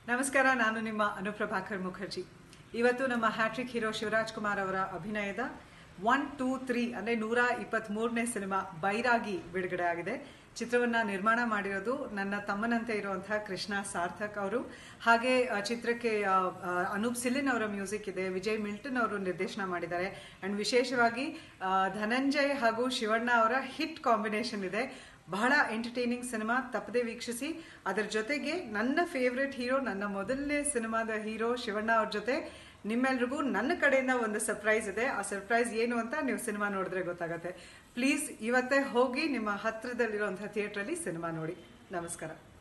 ನಮಸ್ಕಾರ ನಾನು ನಿಮ್ಮ ಅನುಪ್ರಭಾಕರ್ ಮುಖರ್ಜಿ ಇವತ್ತು ನಮ್ಮ ಹ್ಯಾಟ್ರಿಕ್ ಹೀರೋ ಶಿವರಾಜ್ ಕುಮಾರ್ ಅವರ ಅಭಿನಯದ ಒನ್ ಟೂ ತ್ರೀ ಅಂದ್ರೆ ನೂರ ಇಪ್ಪತ್ಮೂರನೇ ಸಿನಿಮಾ ಬೈರಾಗಿ ಬಿಡುಗಡೆ ಆಗಿದೆ ಚಿತ್ರವನ್ನ ನಿರ್ಮಾಣ ಮಾಡಿರೋದು ನನ್ನ ತಮ್ಮನಂತೆ ಇರುವಂತಹ ಕೃಷ್ಣ ಸಾರ್ಥಕ್ ಅವರು ಹಾಗೆ ಆ, ಚಿತ್ರಕ್ಕೆ ಆ, ಆ, ಅನೂಪ್ ಸಿಲಿನ್ ಅವರ ಮ್ಯೂಸಿಕ್ ಇದೆ ವಿಜಯ್ ಮಿಲ್ಟನ್ ಅವರು ನಿರ್ದೇಶನ ಮಾಡಿದ್ದಾರೆ ಅಂಡ್ ವಿಶೇಷವಾಗಿ ಆ, ಧನಂಜಯ್ ಹಾಗೂ ಶಿವಣ್ಣ ಅವರ ಹಿಟ್ ಕಾಂಬಿನೇಷನ್ ಇದೆ ಬಹಳ ಎಂಟರ್ಟೈನಿಂಗ್ ಸಿನಿಮಾ ತಪ್ಪದೆ ವೀಕ್ಷಿಸಿ ಅದರ ಜೊತೆಗೆ ನನ್ನ ಫೇವ್ರೆಟ್ ಹೀರೋ ನನ್ನ ಮೊದಲನೇ ಸಿನಿಮಾದ ಹೀರೋ ಶಿವಣ್ಣ ಅವ್ರ ಜೊತೆ ನಿಮ್ಮೆಲ್ರಿಗೂ ನನ್ನ ಕಡೆಯಿಂದ ಒಂದು ಸರ್ಪ್ರೈಸ್ ಇದೆ ಆ ಸರ್ಪ್ರೈಸ್ ಏನು ಅಂತ ನೀವು ಸಿನಿಮಾ ನೋಡಿದ್ರೆ ಗೊತ್ತಾಗತ್ತೆ ಪ್ಲೀಸ್ ಇವತ್ತೇ ಹೋಗಿ ನಿಮ್ಮ ಹತ್ರದಲ್ಲಿರುವಂತಹ ಥಿಯೇಟ್ರಲ್ಲಿ ಸಿನಿಮಾ ನೋಡಿ ನಮಸ್ಕಾರ